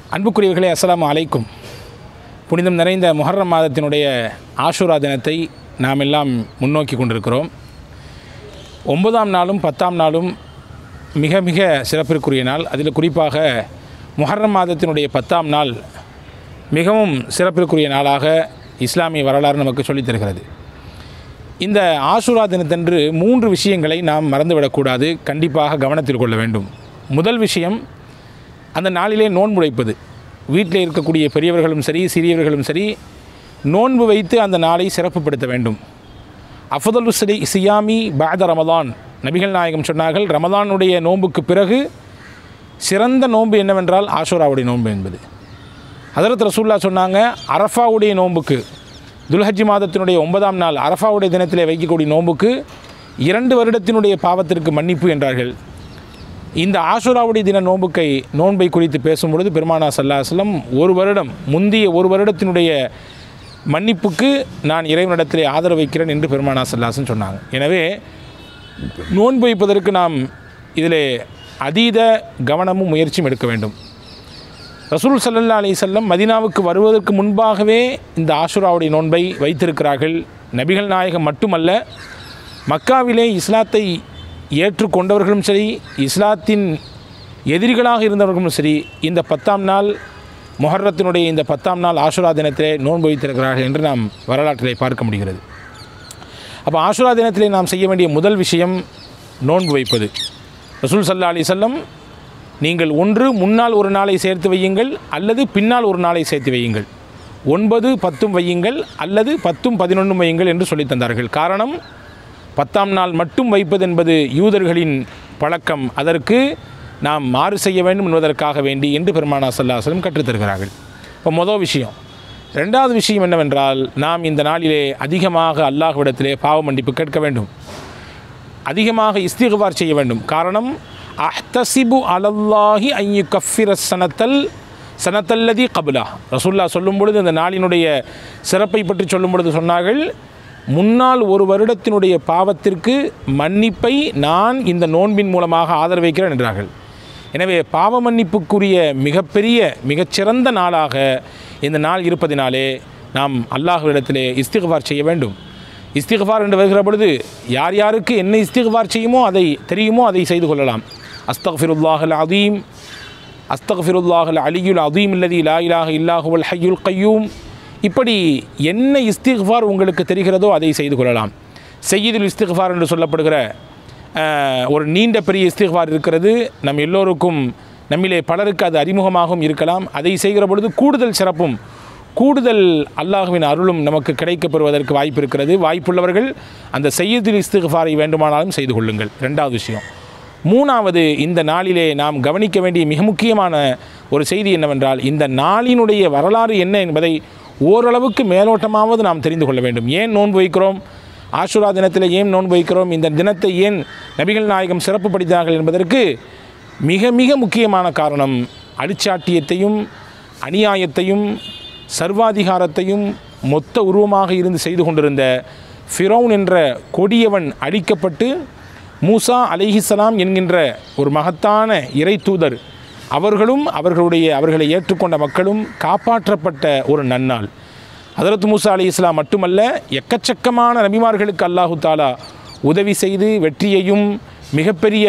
அன்புக்குரியவர்களே அஸ்ஸலாமு அலைக்கும் புனிதம் நிறைந்த முஹர்ரம் மாதத்தினுடைய ஆஷுரா தினத்தை நாம் எல்லாம் முன்னோக்கி கொண்டிருக்கிறோம் ஒன்பதாம் நாளும் பத்தாம் நாளும் மிக மிக சிறப்பிற்குரிய நாள் அதில் குறிப்பாக முஹர்ரம் மாதத்தினுடைய பத்தாம் நாள் மிகவும் சிறப்பிற்குரிய நாளாக இஸ்லாமிய வரலாறு நமக்கு சொல்லித் தருகிறது இந்த ஆஷுரா தினத்தன்று மூன்று விஷயங்களை நாம் மறந்துவிடக்கூடாது கண்டிப்பாக கவனத்தில் கொள்ள வேண்டும் முதல் விஷயம் அந்த நாளிலே நோன்பு வைப்பது வீட்டில் இருக்கக்கூடிய பெரியவர்களும் சரி சிறியவர்களும் சரி நோன்பு வைத்து அந்த நாளை சிறப்புப்படுத்த வேண்டும் அஃபதலு சிரி சியாமி பாத ரமதான் நபிகள் நாயகம் சொன்னார்கள் ரமதானுடைய நோன்புக்கு பிறகு சிறந்த நோன்பு என்னவென்றால் ஆஷுராவுடைய நோன்பு என்பது ஹதரத் ரசூல்லா சொன்னாங்க அரஃபாவுடைய நோன்புக்கு துல்ஹஜ்ஜி மாதத்தினுடைய ஒன்பதாம் நாள் அரஃபாவுடைய தினத்திலே வைக்கக்கூடிய நோன்புக்கு இரண்டு வருடத்தினுடைய பாவத்திற்கு மன்னிப்பு என்றார்கள் இந்த ஆஷுராவுடைய தின நோன்புக்கை நோன்பை குறித்து பேசும்பொழுது பெருமானா சல்லாஹலம் ஒரு வருடம் முந்திய ஒரு வருடத்தினுடைய மன்னிப்புக்கு நான் இறைவனிடத்திலே ஆதரவு வைக்கிறேன் என்று பெருமானா சல்லாசன் சொன்னாங்க எனவே நோன்பு வைப்பதற்கு நாம் இதில் அதீத கவனமும் முயற்சியும் எடுக்க வேண்டும் ரசூல் சல்லல்லா அலி செல்லம் மதினாவுக்கு வருவதற்கு முன்பாகவே இந்த ஆஷுராவுடைய நோன்பை வைத்திருக்கிறார்கள் நபிகள் நாயகம் மட்டுமல்ல மக்காவிலே இஸ்லாத்தை ஏற்றுக்கொண்டவர்களும் சரி இஸ்லாத்தின் எதிரிகளாக இருந்தவர்களும் சரி இந்த பத்தாம் நாள் மொஹர்ரத்தினுடைய இந்த பத்தாம் நாள் ஆஷுரா தினத்திலே நோன்பு வைத்திருக்கிறார்கள் என்று நாம் வரலாற்றிலே பார்க்க முடிகிறது அப்போ ஆஷுரா தினத்திலே நாம் செய்ய வேண்டிய முதல் விஷயம் நோன்பு வைப்பது ரசூல் சல்லா அலி செல்லம் நீங்கள் ஒன்று முன்னால் ஒரு நாளை சேர்த்து வையுங்கள் அல்லது பின்னால் ஒரு நாளை சேர்த்து வையுங்கள் ஒன்பது பத்தும் வையுங்கள் அல்லது பத்தும் பதினொன்றும் வையுங்கள் என்று சொல்லித் தந்தார்கள் காரணம் பத்தாம் நாள் மட்டும் வைப்பது என்பது யூதர்களின் பழக்கம் அதற்கு நாம் மாறு செய்ய வேண்டும் என்பதற்காக வேண்டி என்று பெருமானா சல்லாஹலம் கற்றுத்தருகிறார்கள் இப்போ மொதல் விஷயம் ரெண்டாவது விஷயம் என்னவென்றால் நாம் இந்த நாளிலே அதிகமாக அல்லாஹ்விடத்திலே பாவ மன்னிப்பு கேட்க வேண்டும் அதிகமாக இஸ்திகுபார் செய்ய வேண்டும் காரணம் அஹ்தசிபு அலல்லாஹி ஐயு கஃபிர சனத்தல் சனத்தல்லதி கபுலா ரசுல்லா சொல்லும் பொழுது இந்த நாளினுடைய சிறப்பை பற்றி சொல்லும் பொழுது சொன்னார்கள் முன்னால் ஒரு வருடத்தினுடைய பாவத்திற்கு மன்னிப்பை நான் இந்த நோன்பின் மூலமாக ஆதரவைக்கிறேன் என்றார்கள் எனவே பாவ மன்னிப்புக்குரிய மிகப்பெரிய மிகச்சிறந்த நாளாக இந்த நாள் இருப்பதினாலே நாம் அல்லாஹ்விடத்திலே இஸ்திகுபார் செய்ய வேண்டும் இஸ்திகுபார் என்று வருகிற பொழுது யார் யாருக்கு என்ன இஸ்திகுபார் செய்யுமோ அதை தெரியுமோ அதை செய்து கொள்ளலாம் அஸ்தக்ஃபிருல்லாஹல் அதீம் அஸ்தக்ஃபிருல்லாஹல் அலியுல் அதீம் இல்லதி லா இலாஹ இல்லாஹுவல் ஹய்யுல் கையூம் இப்படி என்ன இஸ்திக்ஃபார் உங்களுக்கு தெரிகிறதோ அதை செய்து கொள்ளலாம் செய்யுதுல் இஸ்திக்ஃபார் என்று சொல்லப்படுகிற அஹ், ஒரு நீண்ட பெரிய இஸ்திக்ஃபார் இருக்கிறது நம் எல்லோருக்கும் நம்மிலே பலருக்கு அது அறிமுகமாகவும் இருக்கலாம் அதை செய்கிற பொழுது கூடுதல் சிறப்பும் கூடுதல் அல்லாஹுவின் அருளும் நமக்கு கிடைக்கப் பெறுவதற்கு வாய்ப்பு இருக்கிறது வாய்ப்புள்ளவர்கள் அந்த செய்யுதுல் இஸ்திக்ஃபாரை வேண்டுமானாலும் செய்து கொள்ளுங்கள் ரெண்டாவது விஷயம் மூணாவது இந்த நாளிலே நாம் கவனிக்க வேண்டிய மிக முக்கியமான ஒரு செய்தி என்னவென்றால் இந்த நாளினுடைய வரலாறு என்ன என்பதை ஓரளவுக்கு மேலோட்டமாவது நாம் தெரிந்து கொள்ள வேண்டும் ஏன் நோன்பு வைக்கிறோம் ஆஷுரா தினத்தில் ஏன் நோன்பு வைக்கிறோம் இந்த தினத்தை ஏன் நபிகள் நாயகம் சிறப்புப்படுத்தினார்கள் என்பதற்கு மிக மிக முக்கியமான காரணம் அடிச்சாட்டியத்தையும் அநியாயத்தையும் சர்வாதிகாரத்தையும் மொத்த உருவமாக இருந்து செய்து கொண்டிருந்த ஃபிரௌன் என்ற கொடியவன் அழிக்கப்பட்டு மூசா அலைஹிஸ்ஸலாம் என்கின்ற ஒரு மகத்தான இறை தூதர் அவர்களும் அவர்களுடைய அவர்களை ஏற்றுக்கொண்ட மக்களும் காப்பாற்றப்பட்ட ஒரு நன்னாள் ஹதரத் மூசா அலி இஸ்லாம் மட்டுமல்ல எக்கச்சக்கமான நபிமார்களுக்கு அல்லாஹு தாலா உதவி செய்து வெற்றியையும் மிகப்பெரிய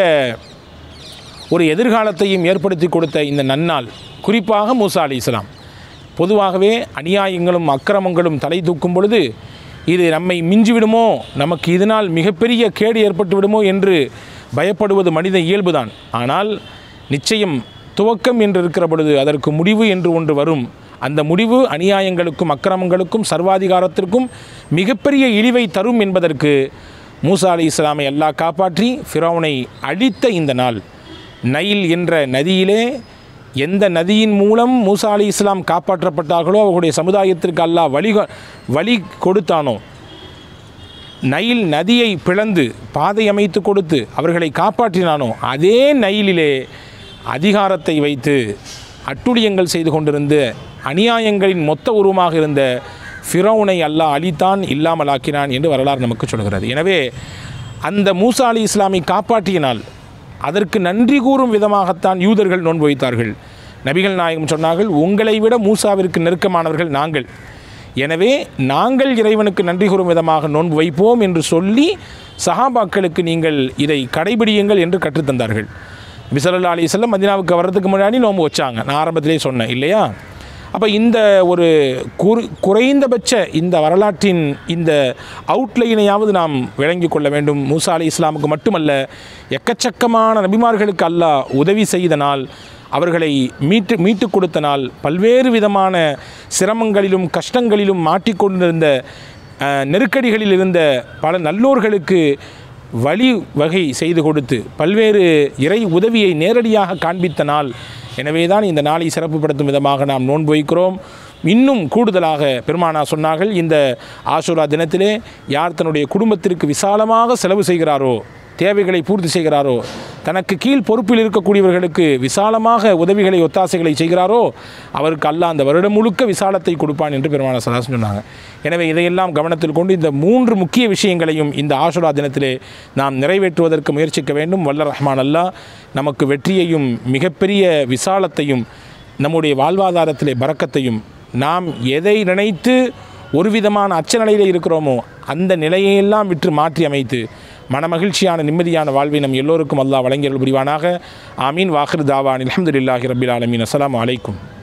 ஒரு எதிர்காலத்தையும் ஏற்படுத்தி கொடுத்த இந்த நன்னாள் குறிப்பாக மூசா அலி இஸ்லாம் பொதுவாகவே அநியாயங்களும் அக்கிரமங்களும் தலை தூக்கும் பொழுது இது நம்மை மிஞ்சிவிடுமோ நமக்கு இதனால் மிகப்பெரிய கேடு ஏற்பட்டு விடுமோ என்று பயப்படுவது மனித இயல்புதான் ஆனால் நிச்சயம் துவக்கம் என்று இருக்கிற பொழுது அதற்கு முடிவு என்று ஒன்று வரும் அந்த முடிவு அநியாயங்களுக்கும் அக்கிரமங்களுக்கும் சர்வாதிகாரத்திற்கும் மிகப்பெரிய இழிவை தரும் என்பதற்கு மூசா அலி இஸ்லாமை அல்லாஹ் காப்பாற்றி ஃபிரௌனை அழித்த இந்த நாள் நைல் என்ற நதியிலே எந்த நதியின் மூலம் மூசா அலி இஸ்லாம் காப்பாற்றப்பட்டார்களோ அவர்களுடைய சமுதாயத்திற்கு அல்லாஹ் வழி வழி கொடுத்தானோ நைல் நதியை பிளந்து பாதை அமைத்து கொடுத்து அவர்களை காப்பாற்றினானோ அதே நைலிலே அதிகாரத்தை வைத்து அட்டுழியங்கள் செய்து கொண்டிருந்த அநியாயங்களின் மொத்த உருவமாக இருந்த ஃபிரௌனை அல்லாஹ் அழித்தான் இல்லாமலாக்கினான் என்று வரலாறு நமக்கு சொல்கிறது எனவே அந்த மூசா அலி இஸ்லாமை காப்பாற்றிய நாள் அதற்கு நன்றி கூறும் விதமாகத்தான் யூதர்கள் நோன்பு வைத்தார்கள் நபிகள் நாயகம் சொன்னார்கள் உங்களை விட மூசாவிற்கு நெருக்கமானவர்கள் நாங்கள் எனவே நாங்கள் இறைவனுக்கு நன்றி கூறும் விதமாக நோன்பு வைப்போம் என்று சொல்லி சஹாபாக்களுக்கு நீங்கள் இதை கடைபிடியுங்கள் என்று கற்றுத்தந்தார்கள் பிசல்லா அலி செல்லம் மதினாவுக்கு வர்றதுக்கு முன்னாடி நோன்பு வச்சாங்க நான் ஆரம்பத்திலே சொன்னேன் இல்லையா அப்போ இந்த ஒரு குறு குறைந்தபட்ச இந்த வரலாற்றின் இந்த அவுட்லைனையாவது நாம் விளங்கி கொள்ள வேண்டும் மூசா அலி இஸ்லாமுக்கு மட்டுமல்ல எக்கச்சக்கமான நபிமார்களுக்கு அல்லாஹ் உதவி செய்தனால் அவர்களை மீட்டு மீட்டு கொடுத்த நாள் பல்வேறு விதமான சிரமங்களிலும் கஷ்டங்களிலும் மாட்டிக்கொண்டிருந்த அஹ், நெருக்கடிகளில் இருந்த பல நல்லோர்களுக்கு வழி வகை செய்து கொடுத்து பல்வேறு இறை உதவியை நேரடியாக காண்பித்த நாள் எனவே தான் இந்த நாளை சிறப்புப்படுத்தும் விதமாக நாம் நோன்பு வைக்கிறோம் இன்னும் கூடுதலாக பெருமானா சொன்னார்கள் இந்த ஆசுரா தினத்திலே யார் தன்னுடைய குடும்பத்திற்கு விசாலமாக செலவு செய்கிறாரோ தேவைகளை பூர்த்தி செய்கிறாரோ தனக்கு கீழ் பொறுப்பில் இருக்கக்கூடியவர்களுக்கு விசாலமாக உதவிகளை ஒத்தாசைகளை செய்கிறாரோ அவருக்கு அல்லாஹ் அந்த வருடம் முழுக்க விசாலத்தை கொடுப்பான் என்று பெருமான சலாசன் சொன்னாங்க எனவே இதையெல்லாம் கவனத்தில் கொண்டு இந்த மூன்று முக்கிய விஷயங்களையும் இந்த ஆசுரா தினத்திலே நாம் நிறைவேற்றுவதற்கு முயற்சிக்க வேண்டும் வல்ல ரஹ்மான் அல்லாஹ் நமக்கு வெற்றியையும் மிகப்பெரிய விசாலத்தையும் நம்முடைய வாழ்வாதாரத்திலே பறக்கத்தையும் நாம் எதை நினைத்து ஒரு விதமான அச்ச நிலையில் இருக்கிறோமோ அந்த நிலையையெல்லாம் விற்று மாற்றி அமைத்து மனமகிழ்ச்சியான நிம்மதியான வாழ்வை நம் எல்லோருக்கும் அல்லாஹ் வழங்கியல் புரிவானாக ஆமீன் வாஹிர் தாவான் அல்ஹம்துலில்லாஹி ரபில் ஆலமீன் அஸ்ஸலாமு அலைக்கும்